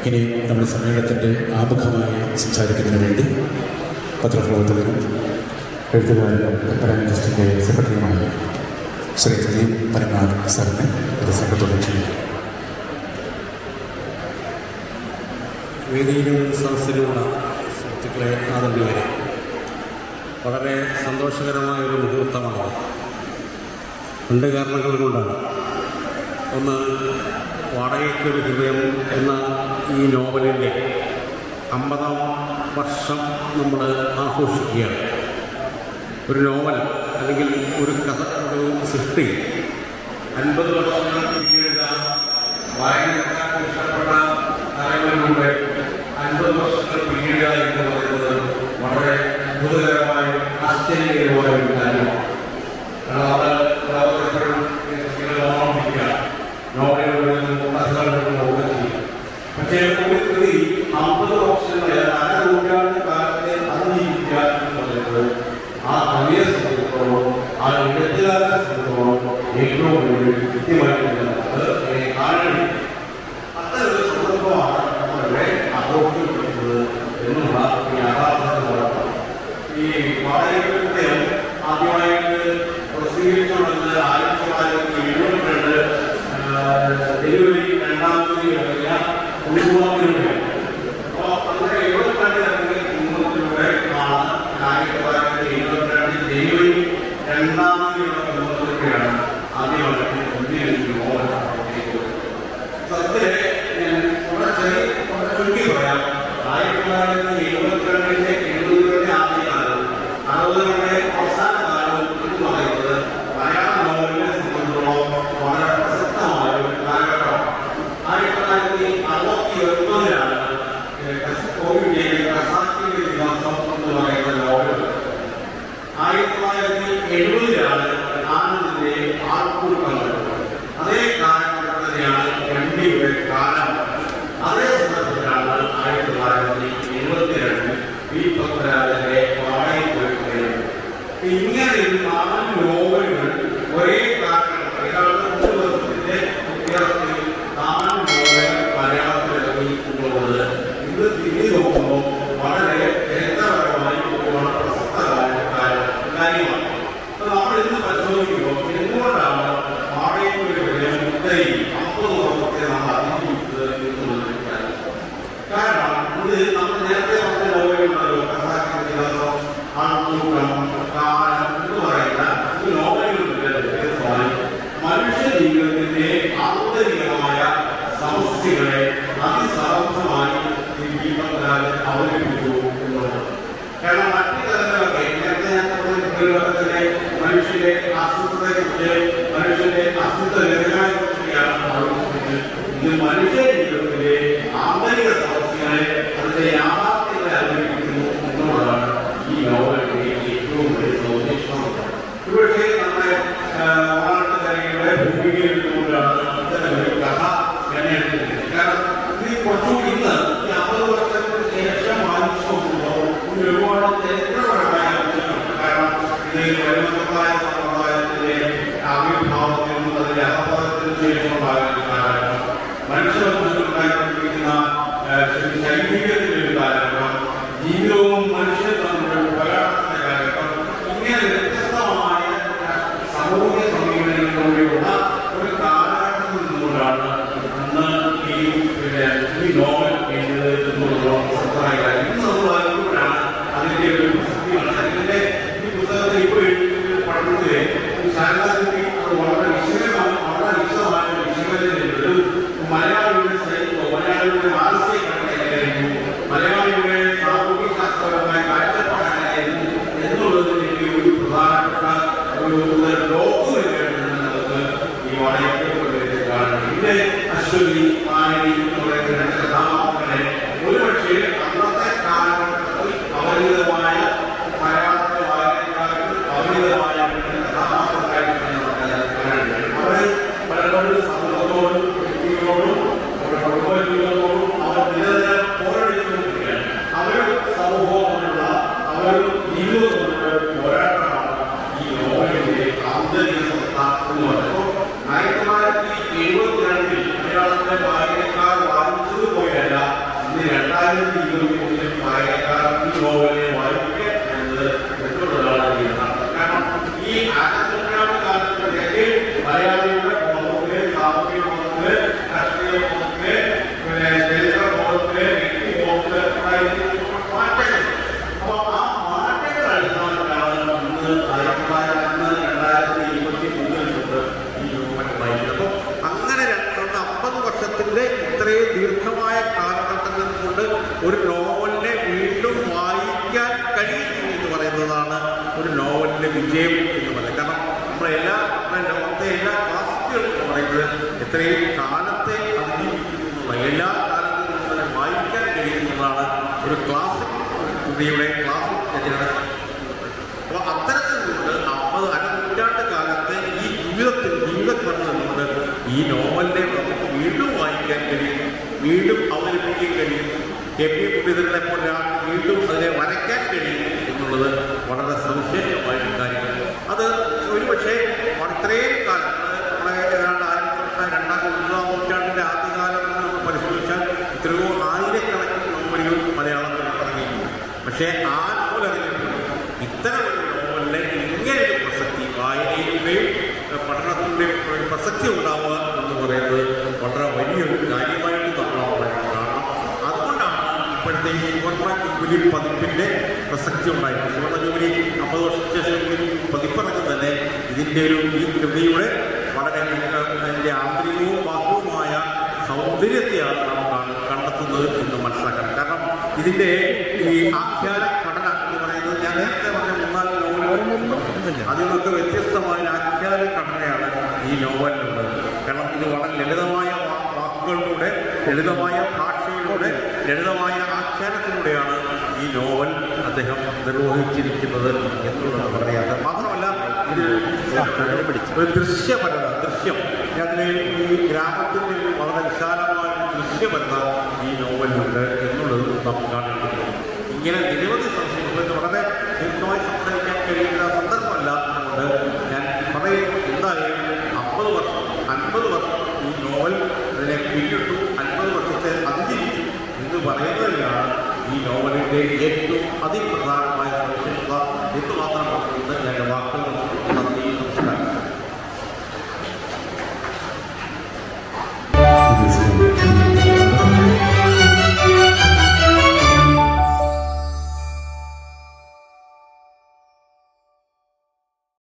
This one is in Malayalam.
ഇനി നമ്മുടെ സമ്മേളനത്തിൻ്റെ ആമുഖമായി സംസാരിക്കുന്നതിന് വേണ്ടി പത്രപ്രവർത്തകരും എഴുത്തുകാരനും പാരാമിനിസ്റ്റിൻ്റെ സെക്രട്ടറിയുമായ ശ്രീ ദിലീപ് പനങ്ങാട് സാറിനെ ഒരു സംഘത്തോടെ ചെയ്യുന്നു വേദിയിലും സദസ്സിലുമുള്ള സുഹൃത്തുക്കളെ ആദരണീയരെ വളരെ സന്തോഷകരമായ ഒരു മുഹൂർത്തമാണ് രണ്ട് കാരണങ്ങൾ കൊണ്ടാണ് ഒന്ന് വാടകയ്ക്കൊരു ഹൃദയം എന്ന ഈ നോവലിൻ്റെ അമ്പതാം വർഷം നമ്മൾ ആഘോഷിക്കുകയാണ് ഒരു നോവൽ അല്ലെങ്കിൽ ഒരു കഥ ഒരു സൃഷ്ടി അൻപത് വർഷങ്ങൾ പിന്നീട് വായനക്കാർക്ക് ഇഷ്ടപ്പെട്ട കാലങ്ങളിലൂടെ അൻപത് വർഷങ്ങൾ പിന്നീട് എന്ന് പറയുന്നത് വളരെ അത്ഭുതകരമായ ആശ്ചര്യകരമായ ഒരു കാര്യമാണ് കാരണം അത് എല്ലാവരും ഇങ്ങനെ ഓർമ്മിക്കുകയാണ് നോവലുകളിൽ നിന്നും കഥകളിൽ നിന്നും ഒക്കെ ചെയ്യും പക്ഷേ ഒരു കൃതി അമ്പത് വർഷങ്ങളെ അര നൂറ്റാണ്ട് കാലത്തെ അതിജീവിക്കുക എന്ന് പറയുന്നത് ആ കവിയെ സംബന്ധിച്ചിടത്തോളം ആ എഴുത്തുകാരനെ സംബന്ധിച്ചിടത്തോളം ഏറ്റവും വലിയ കൃത്യമായിട്ട് അത് കാണണം അത്തരൊരു സന്ദർഭമാണ് നമ്മളിവിടെ ആഘോഷിക്കുന്നത് എന്നുള്ള ഈ യാഥാർത്ഥ്യമാണ് ഈ വാടകയ്ക്ക് ആദ്യമായിട്ട് പ്രസിദ്ധീകരിച്ചുകൊണ്ടത് ആയിരത്തി തൊള്ളായിരത്തി എഴുപത്തിരണ്ട് ഡെലിവറി രണ്ടാം തീയതി കഴിഞ്ഞ ഉൾപ്പെടുത്തിലൂടെ അപ്പോൾ അങ്ങനെ എഴുപത്തിരണ്ട് കുടുംബത്തിലൂടെ ആണ് ആയിരത്തി തൊള്ളായിരത്തി എഴുപത്തിരണ്ട് ഡെലിവറി രണ്ടാം തീയതിയുള്ള കുടുംബത്തിലൂടെയാണ് ആദ്യമായിട്ട് ഇന്ത്യയിൽ നോവൽ പ്രവർത്തിക്കുന്നത് സത്യത്തില് ഞാൻ കുറച്ച് കുറച്ച് ചുരുക്കി പറയാം ആയിരത്തി തൊള്ളായിരത്തി എഴുപത്തിരണ്ടിന്റെ എഴുപതുകളുടെ ആദ്യകാലം അറുപതുകളുടെ അവസാന കാലം എന്ന് പറയുന്നത് മലയാള നോവലിനെ സംബന്ധിച്ചിടത്തോളം വളരെ പ്രസക്തമായ ഒരു കാലഘട്ടമാണ് ആയിരത്തി തൊള്ളായിരത്തി അറുപത്തി ഒൻപതിലാണ് കോവിഡിന്റെ ഖസാക്കിന്റെ ഇതിഹാസം എന്ന് പറയുന്ന നോവൽ ആയിരത്തി തൊള്ളായിരത്തി എഴുപതിലാണ് ആനന്ദിന്റെ ആൾക്കൂട്ടങ്ങൾ അതേ കാലഘട്ടം തന്നെയാണ് എം ഡിയുടെ കാലം അതേ സന്ദർഭത്തിലാണ് ആയിരത്തി തൊള്ളായിരത്തി എഴുപത്തിരണ്ട് വി പത്മരാജന്റെ വാഴയിൽ ഇങ്ങനെ ഒരു നാല് നോവലുകൾ ഒരേ കാലഘട്ടം ഏതാണ്ട് മൂന്ന് വർഷത്തിന്റെ വ്യത്യാസത്തിൽ നാല് നോവലുകൾ മലയാളത്തിൽ ഇറങ്ങിയിട്ടുള്ളത് ഇത് തിരിഞ്ഞു നോക്കുമ്പോൾ വളരെ ചരിത്രപരമായി വളരെ പ്രസക്തമായ കാര്യം- കാര്യമാണ് അപ്പൊ നമ്മൾ ഇന്ന് പരിശോധിക്കുമ്പോൾ എന്തുകൊണ്ടാണ് വാടകയ്ക്കൊരു വില മുത്തരി അമ്പത് വർഷത്തെ നമ്മൾ അതിജീവിച്ചത് എന്നുള്ളത് കാര്യം കാരണം ഇത് നമ്മൾ നേരത്തെ പറഞ്ഞ നോവലുണ്ടല്ലോ ഖസാക്കിന്റെ ഇതിഹാസം ആൾക്കൂട്ടം കാലം എന്ന് പറയുന്ന ഈ നോവലുകളുടെ വ്യത്യസ്തമായി മനുഷ്യ ജീവിതത്തിന്റെ ആന്തരികമായ സമസ്യകളെ അതിസമർത്ഥമായി ഈ ദീപകരാജൻ അവതരിപ്പിച്ചു എന്നുള്ളത് കാരണം മറ്റു തലങ്ങളൊക്കെ നേരത്തെ ഞാൻ പറഞ്ഞ കുട്ടികളൊക്കെ മനുഷ്യന്റെ അസ്വസ്ഥതയെക്കുറിച്ച് മനുഷ്യന്റെ അസ്വസ്ഥ ലഭ്യതയെക്കുറിച്ചൊക്കെയാണ് ആലോചിച്ചത് ഇത് മനുഷ്യ ജീവിതത്തിലെ ആന്തരിക സമസ്യകളെ അതിന്റെ യാഥാർത്ഥ്യങ്ങളെ അവതരിപ്പിക്കുന്നു എന്നുള്ളതാണ് ഈ നോവലിന്റെ ഏറ്റവും വലിയ സൗന്ദര്യം ഒരുപക്ഷെ നമ്മുടെ വാർത്തകരയുടെ ഭൂമികയിൽ നിന്നുകൊണ്ടാണ് ഇത്തരം ഒരു കഥ എന്നെ എടുത്തിരിക്കുന്നത് കാരണം ഇത് കുറച്ചുകൂടി ഇന്ന് ഈ അമ്പത് വർഷത്തിന് ശേഷം വായിച്ചു നോക്കുമ്പോൾ ഇതിന് ഒരുപാട് ചരിത്രപരമായ അംശങ്ങളുണ്ട് കാരണം ഇത് വരുമത്തായ സമ്പ്രദായത്തിന്റെ ആവിർഭാവത്തിനും അതിന്റെ അപകടത്തിനും ശേഷമുണ്ടായ ഒരു കാലഘട്ടം മനുഷ്യബന്ധങ്ങളുണ്ടായിക്കൊണ്ടിരിക്കുന്ന ശൈലികത്തിന്റെ ഒരു കാലഘട്ടം ജീവിതവും മനുഷ്യൻ തമ്മിലുള്ള ഉപകരണത്തിന്റെ കാലഘട്ടം ഇങ്ങനെ വ്യത്യസ്തമായ സാമൂഹ്യ സമീപനങ്ങളിലൂടെയുള്ള ഒരു കാലഘട്ടത്തിൽ നിന്നുകൊണ്ടാണ് അന്ന് ഈ പിന്നെ ഈ നോവൽ എഴുതുന്നത് എന്നുള്ള പ്രസക്തമായ കാര്യം ഇന്ന് നമ്മൾ വായിക്കുമ്പോഴാണ് അതിന്റെ ഒരു പ്രസക്തി അതിന്റെ ഈ പുസ്തകത്തിൽ ഇപ്പോൾ എഴുതുന്ന പഠനത്തിലെ ശാരദാദേവി അത് വളരെ വിശകലമാണ് വളരെ വിശദമായ ഒരു വിശകലനം ഒരു മലയാളിയുടെ ശൈലിയോ മലയാളിയുടെ മാനസിക ഘടന എങ്ങനെയായിരുന്നു മലയാളിയുടെ സാമൂഹ്യ ശാസ്ത്രപരമായ കാഴ്ചപ്പാട് എങ്ങനെയായിരുന്നു എന്നുള്ളതിന്റെ ഒരു പ്രധാനപ്പെട്ട ഒരു ഡോക്യുമെന്റ് നമുക്ക് ഈ വാടകയ്ക്ക് കാണണം ഇതിന്റെ അശ്വതി മാനവി എന്ന് പറയുന്ന രണ്ട് കഥാപാത്രങ്ങളെ ഒരുപക്ഷെ അന്നത്തെ കാലഘട്ടത്തിൽ അവരിതമായ മലയാള വായനക്കാർക്ക് അവരിതമായ രണ്ട് കഥാപാത്രങ്ങളായിട്ടാണ് നമുക്ക് കാണാൻ കഴിയും അവർ പലപ്പോഴും സമൂഹത്തോടും വ്യക്തികളോടും അവരുടെ കുടുംബജീവിതത്തോടും അവർ നിരന്തരം പോരാടിക്കൊണ്ടിരിക്കുകയാണ് അവരും സമൂഹവുമായുള്ള അവരും ജീവിതത്തോടുള്ള പോരാട്ടമാണ് ഈ നോവലിന്റെ ആന്തരിക സത്ത എന്ന് പറയുന്നത് ആയിരത്തി തൊള്ളായിരത്തി എഴുപത്തിരണ്ടിൽ മലയാളത്തിലെ ഇത്രയും ദീർഘമായ കാലഘട്ടത്തിൽ കൊണ്ട് ഒരു നോവലിനെ വീണ്ടും വായിക്കാൻ കഴിയുന്നു എന്ന് പറയുന്നതാണ് ഒരു നോവലിന്റെ വിജയം എന്ന് പറയുന്നത് കാരണം നമ്മുടെ എല്ലാ നമ്മുടെ ലോകത്തെ എല്ലാ ക്ലാസിക്കുകളും എന്ന് പറയുന്നത് എത്രയും കാലത്തെ അതിജീവിക്കുന്നു എല്ലാ കാലത്തും തന്നെ വായിക്കാൻ കഴിയുന്നതാണ് ഒരു ക്ലാസിക് കൃതിയുടെ ക്ലാസിക് രചന അപ്പോൾ അത്തരത്തിലുണ്ട് അമ്പത് അരനൂറ്റാണ്ട് കാലത്തെ ഈ ജീവിതത്തിൽ ജീവിതക്രമം കൊണ്ട് ഈ നോവലിനെ നമുക്ക് വീണ്ടും വായിക്കാൻ കഴിയും വീണ്ടും അവതരിപ്പിക്കാൻ കഴിയും കെ പി മുരളീധരനെ പോലെ ഒരാൾക്ക് വീണ്ടും അതിനെ വരയ്ക്കാൻ കഴിയും എന്നുള്ളത് വളരെ സവിശേഷമായ ഒരു കാര്യമാണ് അത് ഒരുപക്ഷെ ഇത്രയും കാലം നമ്മുടെ ഏതാണ്ട് ആയിരത്തി തൊള്ളായിരത്തി രണ്ടാം മൂന്നാം നൂറ്റാണ്ടിൻ്റെ ആദ്യകാലം എന്ന് നമ്മൾ പരിശോധിച്ചാൽ എത്രയോ ആയിരക്കണക്കിന് നോവലുകൾ മലയാളത്തിൽ ഇറങ്ങിയിട്ടുണ്ട് പക്ഷേ ആ നോവൽ അറിഞ്ഞിട്ടുണ്ട് ഇത്തരം ഒരു നോവലിന് ഇങ്ങനെ ഒരു പ്രസക്തി വായനയുടെയും ഏഹ്, പഠനത്തിൻ്റെയും ഒരു പ്രസക്തി ഉണ്ടാവുക എന്ന് പറയുന്നത് വളരെ വലിയൊരു കാര്യമായിട്ട് നമ്മൾ പറയണം കാരണം അതുകൊണ്ടാണ് ഇപ്പോഴത്തെ ഈ സുവർണ ജൂബിലി പതിപ്പിൻ്റെ പ്രസക്തി ഉണ്ടായിരുന്നത് സുവർണ ജൂബിലി അമ്പത് വർഷത്തിന് ശേഷം ഒരു പതിപ്പിറങ്ങും തന്നെ ഇതിൻ്റെ ഒരു ഈ കൃതിയുടെ വളരെ ഏഹ്, അതിൻ്റെ ആന്തരികവും ബാഹ്യവുമായ സൗന്ദര്യത്തെയാണ് നാം കാണ- കണ്ടെത്തുന്നത് എന്ന് മനസ്സിലാക്കണം കാരണം ഇതിൻ്റെ ഈ ആഖ്യാന ഘടന എന്ന് പറയുന്നത് ഞാൻ നേരത്തെ പറഞ്ഞ മൂന്നാല് നോവലുകൾ അതിൽ നിന്നൊക്കെ വ്യത്യസ്തമായ ഒരു ആഖ്യാന ഘടനയാണ് ഈ നോവലിനുള്ളത് കാരണം ഇത് വളരെ ലളിതമായ വാ- വാക്കുകളിലൂടെ ലളിതമായ ഭാഷയിലൂടെ ലളിതമായ ആഖ്യാനത്തിലൂടെയാണ് ഈ നോവൽ അദ്ദേഹം നിർവഹിച്ചിരിക്കുന്നത് എന്നുള്ളത് വളരെ യാത്ര മാത്രമല്ല ഇത് ഒരു ദൃശ്യപരത ദൃശ്യം അതിലെ ഈ ഗ്രാമത്തിൻ്റെ ഒരു വളരെ വിശാലമായ ഒരു ദൃശ്യപരത ഈ നോവലിലുണ്ട് എന്നുള്ളത് നമുക്ക് കാണേണ്ടത് ഇങ്ങനെ നിരവധി സംശയങ്ങൾ ഇത് വളരെ ദീർഘമായി സംസാരിക്കാൻ കഴിയുന്ന സന്ദർഭമല്ല അതുകൊണ്ട് ഞാൻ പറയും എന്തായാലും അമ്പത് വർഷം അൻപത് വർഷം ഈ നോവൽ അതിനെ പിന്നിട്ടു അൻപത് വർഷത്തെ അതിജീവിച്ചു എന്ന് പറയുന്നതിലാണ് ഈ നോവലിൻ്റെ ഏറ്റവും